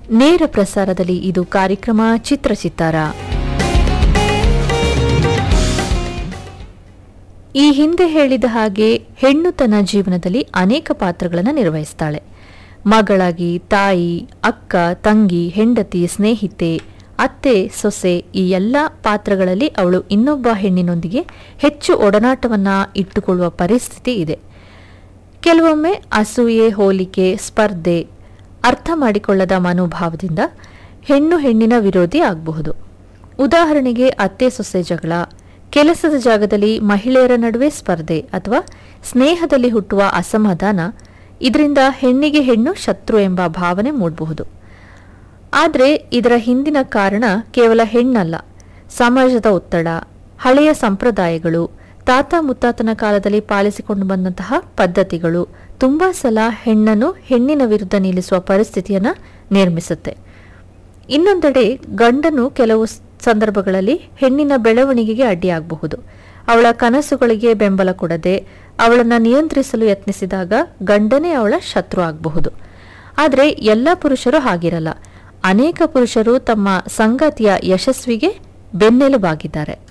ನೇರ ಪ್ರಸಾರದಲ್ಲಿ ಇದು ಕಾರ್ಯಕ್ರಮ ಚಿತ್ರಚಿತ್ತಾರ ಈ ಹಿಂದೆ ಹೇಳಿದ ಹಾಗೆ ಹೆಣ್ಣು ತನ್ನ ಜೀವನದಲ್ಲಿ ಅನೇಕ ಪಾತ್ರಗಳನ್ನು ನಿರ್ವಹಿಸ್ತಾಳೆ ಮಗಳಾಗಿ ತಾಯಿ ಅಕ್ಕ ತಂಗಿ ಹೆಂಡತಿ ಸ್ನೇಹಿತೆ ಅತ್ತೆ ಸೊಸೆ ಈ ಎಲ್ಲ ಪಾತ್ರಗಳಲ್ಲಿ ಅವಳು ಇನ್ನೊಬ್ಬ ಹೆಣ್ಣಿನೊಂದಿಗೆ ಹೆಚ್ಚು ಒಡನಾಟವನ್ನ ಇಟ್ಟುಕೊಳ್ಳುವ ಪರಿಸ್ಥಿತಿ ಇದೆ ಕೆಲವೊಮ್ಮೆ ಅಸೂಯೆ ಹೋಲಿಕೆ ಸ್ಪರ್ಧೆ ಅರ್ಥ ಮಾಡಿಕೊಳ್ಳದ ಮನೋಭಾವದಿಂದ ಹೆಣ್ಣು ಹೆಣ್ಣಿನ ವಿರೋಧಿ ಆಗಬಹುದು ಉದಾಹರಣೆಗೆ ಅತ್ತೆ ಸೊಸೆ ಜಗಳ ಕೆಲಸದ ಜಾಗದಲ್ಲಿ ಮಹಿಳೆಯರ ನಡುವೆ ಸ್ಪರ್ಧೆ ಅಥವಾ ಸ್ನೇಹದಲ್ಲಿ ಹುಟ್ಟುವ ಅಸಮಾಧಾನ ಇದರಿಂದ ಹೆಣ್ಣಿಗೆ ಹೆಣ್ಣು ಶತ್ರು ಎಂಬ ಭಾವನೆ ಮೂಡಬಹುದು ಆದರೆ ಇದರ ಹಿಂದಿನ ಕಾರಣ ಕೇವಲ ಹೆಣ್ಣಲ್ಲ ಸಮಾಜದ ಒತ್ತಡ ಹಳೆಯ ಸಂಪ್ರದಾಯಗಳು ತಾತ ಮುತ್ತಾತನ ಕಾಲದಲ್ಲಿ ಪಾಲಿಸಿಕೊಂಡು ಬಂದಂತಹ ಪದ್ಧತಿಗಳು ತುಂಬಾ ಸಲ ಹೆಣ್ಣನ್ನು ಹೆಣ್ಣಿನ ವಿರುದ್ಧ ನಿಲ್ಲಿಸುವ ಪರಿಸ್ಥಿತಿಯನ್ನ ನಿರ್ಮಿಸುತ್ತೆ ಇನ್ನೊಂದೆಡೆ ಗಂಡನು ಕೆಲವು ಸ್- ಸಂದರ್ಭಗಳಲ್ಲಿ ಹೆಣ್ಣಿನ ಬೆಳವಣಿಗೆಗೆ ಅಡ್ಡಿಯಾಗಬಹುದು ಅವಳ ಕನಸುಗಳಿಗೆ ಬೆಂಬಲ ಕೊಡದೆ ಅವಳನ್ನ ನಿಯಂತ್ರಿಸಲು ಯತ್ನಿಸಿದಾಗ ಗಂಡನೇ ಅವಳ ಶತ್ರು ಆಗಬಹುದು ಆದರೆ ಎಲ್ಲ ಪುರುಷರು ಹಾಗಿರಲ್ಲ ಅನೇಕ ಪುರುಷರು ತಮ್ಮ ಸಂಗಾತಿಯ ಯಶಸ್ವಿಗೆ ಬೆನ್ನೆಲುಬಾಗಿದ್ದಾರೆ